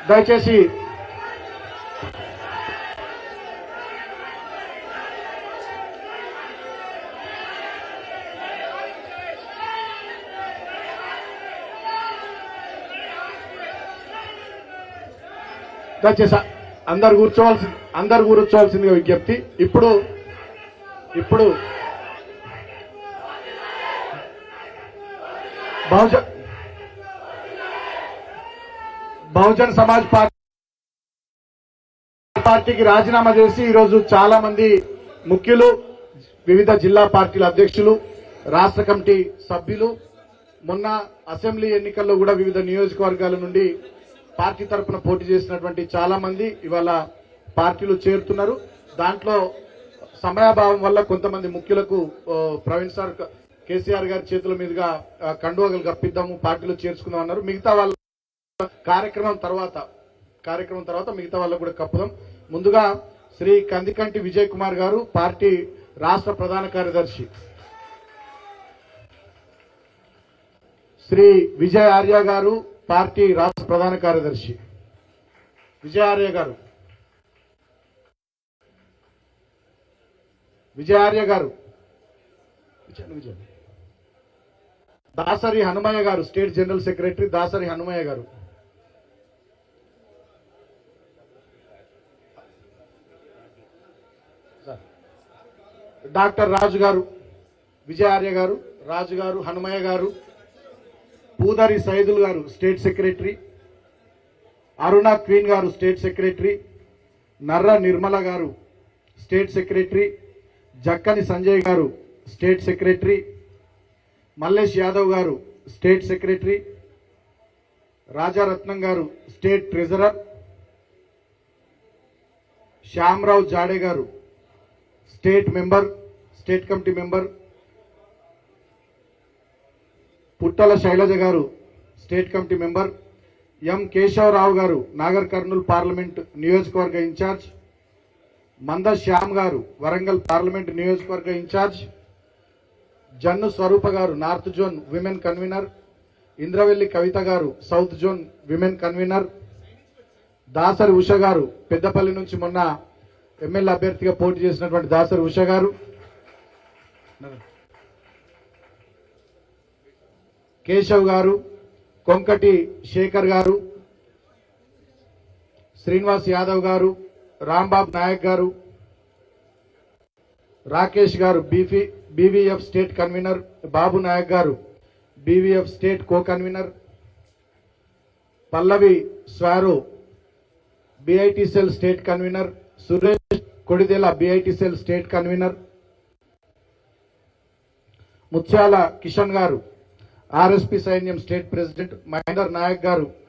దయచేసి దయచేసి అందరు కూర్చోవాల్సి అందరు కూర్చోవాల్సిందిగా విజ్ఞప్తి ఇప్పుడు ఇప్పుడు బహుజన్ బహుజన్ సమాజ్ పార్టీ పార్టీకి రాజీనామా చేసి ఈరోజు చాలా మంది ముఖ్యులు వివిధ జిల్లా పార్టీల అధ్యక్షులు రాష్ట్ర కమిటీ సభ్యులు మొన్న అసెంబ్లీ ఎన్నికల్లో కూడా వివిధ నియోజకవర్గాల నుండి పార్టీ తరపున పోటీ చేసినటువంటి చాలా మంది ఇవాళ పార్టీలు చేరుతున్నారు దాంట్లో సమయాభావం వల్ల కొంతమంది ముఖ్యులకు ఓ, ప్రవీణ్ సార్ కేసీఆర్ గారి చేతుల మీదుగా ఆ, కండువగలు కప్పిద్దాము పార్టీలో చేర్చుకుందాం అన్నారు మిగతా వాళ్ళ కార్యక్రమం తర్వాత కార్యక్రమం తర్వాత మిగతా వాళ్ళకు కూడా కప్పుదాం ముందుగా శ్రీ కందికంటి విజయ్ కుమార్ గారు పార్టీ రాష్ట్ర ప్రధాన కార్యదర్శి శ్రీ విజయ్ ఆర్య గారు పార్టీ రాష్ట్ర ప్రధాన కార్యదర్శి విజయ్ ఆర్య గారు విజయ్ ఆర్య గారు విజయ్ విజయ్ దాసరి హనుమయ్య గారు state general secretary Dasari Hanumaiah గారు డాక్టర్ రాజు గారు విజయార్య గారు రాజు గారు హనుమయ్య గారు పూదరి సైదుల్ గారు స్టేట్ సెక్రటరీ అరుణ క్వీన్ గారు స్టేట్ సెక్రటరీ నర్ర నిర్మల గారు స్టేట్ సెక్రటరీ జక్కని సంజయ్ గారు స్టేట్ సెక్రటరీ మల్లేష్ యాదవ్ గారు స్టేట్ సెక్రటరీ రాజారత్నం గారు స్టేట్ ట్రెజరర్ శ్యామరావు జాడే గారు state member state committee member Puttala Shailaja గారు state committee member M Keshavarao గారు నాగర్ కర్నూలు పార్లమెంట్ నియోజకవర్గ ఇన్ఛార్జ్ మంద శ్యామ్ గారు వరంగల్ పార్లమెంట్ నియోజకవర్గ ఇన్ఛార్జ్ జన్ను స్వరూప గారు north zone women convener Indravelli Kavitha గారు south zone women convener Dasari Usha గారు పెద్దపల్లి నుంచి మొన్న ఎమ్మెల్యే అభ్యర్థిగా పోటీ చేసినటువంటి దాసరి ఉష గారు కేశవ్ గారు కొంకటి శేఖర్ గారు శ్రీనివాస్ యాదవ్ గారు రాంబాబు నాయక్ గారు రాకేష్ గారు బీఫీ BVF state convener Babu Naik గారు BVF state co convener Pallavi Swaro BIT cell state convener Suresh Kodidela BIT cell state convener Mutyala Kishan గారు ఆర్ఎస్పి సైన్యం స్టేట్ ప్రెసిడెంట్ మహేందర్ నాయక్ గారు